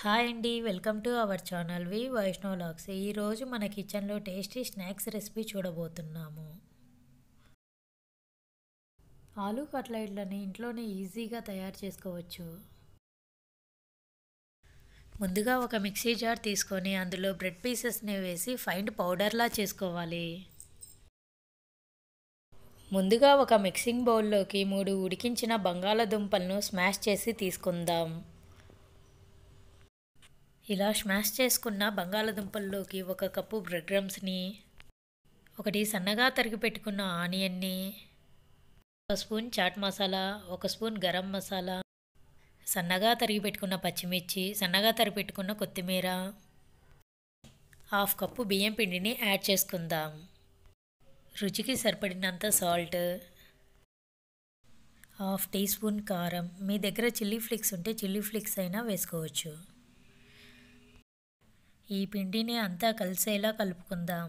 hi అండి welcome to our channel వి వైష్ణవ్ లాక్స్ ఈరోజు మన కిచెన్లో టేస్టీ స్నాక్స్ రెసిపీ చూడబోతున్నాము ఆలూ కట్లెట్లని ఇంట్లోనే ఈజీగా తయారు చేసుకోవచ్చు ముందుగా ఒక మిక్సీ జార్ తీసుకొని అందులో బ్రెడ్ పీసెస్ని వేసి ఫైన్ పౌడర్లా చేసుకోవాలి ముందుగా ఒక మిక్సింగ్ బౌల్లోకి మూడు ఉడికించిన బంగాళదుంపలను స్మాష్ చేసి తీసుకుందాం ఇలా స్మాష్ చేసుకున్న బంగాళదుంపల్లోకి ఒక కప్పు బ్రెడ్ క్రమ్స్ని ఒకటి సన్నగా తరిగి పెట్టుకున్న ఆనియన్ని ఒక స్పూన్ చాట్ మసాలా ఒక స్పూన్ గరం మసాలా సన్నగా తరిగి పెట్టుకున్న పచ్చిమిర్చి సన్నగా తరిగి పెట్టుకున్న కొత్తిమీర హాఫ్ కప్పు బియ్యం పిండిని యాడ్ చేసుకుందాం రుచికి సరిపడినంత సాల్ట్ హాఫ్ టీ స్పూన్ కారం మీ దగ్గర చిల్లీ ఫ్లేక్స్ ఉంటే చిల్లీ ఫ్లేక్స్ అయినా వేసుకోవచ్చు ఈ పిండిని అంతా కలిసేలా కలుపుకుందాం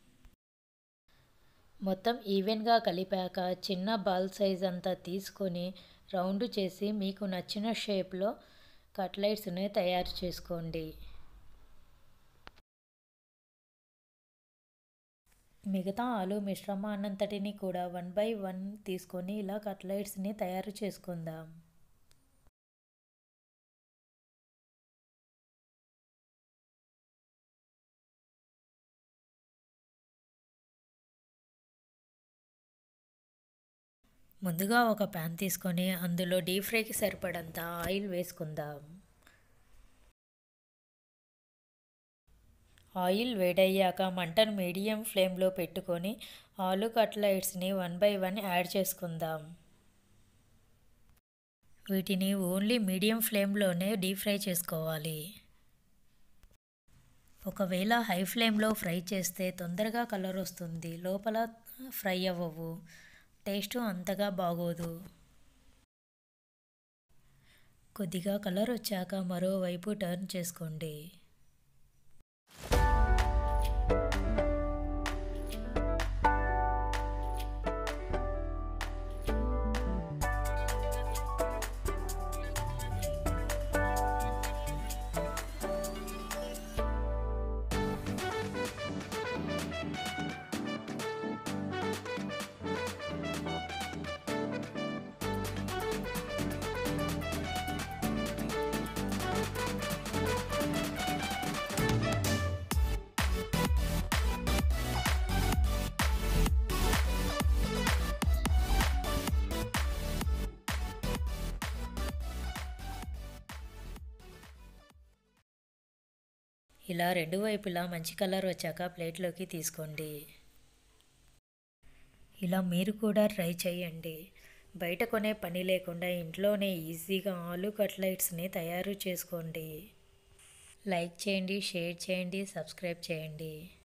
మొత్తం ఈవెన్గా కలిపాక చిన్న బాల్ సైజ్ అంతా తీసుకొని రౌండ్ చేసి మీకు నచ్చిన షేప్లో కట్లెట్స్ని తయారు చేసుకోండి మిగతా ఆలు మిశ్రమాన్నంతటిని కూడా వన్ బై వన్ తీసుకొని ఇలా కట్లెట్స్ని తయారు చేసుకుందాం ముందుగా ఒక ప్యాన్ తీసుకొని అందులో డీప్ ఫ్రైకి సరిపడంత ఆయిల్ వేసుకుందాం ఆయిల్ వేడయ్యాక మంటను మీడియం ఫ్లేమ్లో పెట్టుకొని ఆలు కట్లెట్స్ని వన్ బై వన్ యాడ్ చేసుకుందాం వీటిని ఓన్లీ మీడియం ఫ్లేమ్లోనే డీప్ ఫ్రై చేసుకోవాలి ఒకవేళ హై ఫ్లేమ్లో ఫ్రై చేస్తే తొందరగా కలర్ వస్తుంది లోపల ఫ్రై అవ్వవు టేస్ట్ అంతగా బాగోదు కొద్దిగా కలర్ వచ్చాక మరోవైపు టర్న్ చేసుకోండి ఇలా రెండు వైపులా మంచి కలర్ వచ్చాక ప్లేట్లోకి తీసుకోండి ఇలా మీరు కూడా ట్రై చేయండి బయట కొనే పని లేకుండా ఇంట్లోనే ఈజీగా ఆలు కట్లెట్స్ని తయారు చేసుకోండి లైక్ చేయండి షేర్ చేయండి సబ్స్క్రైబ్ చేయండి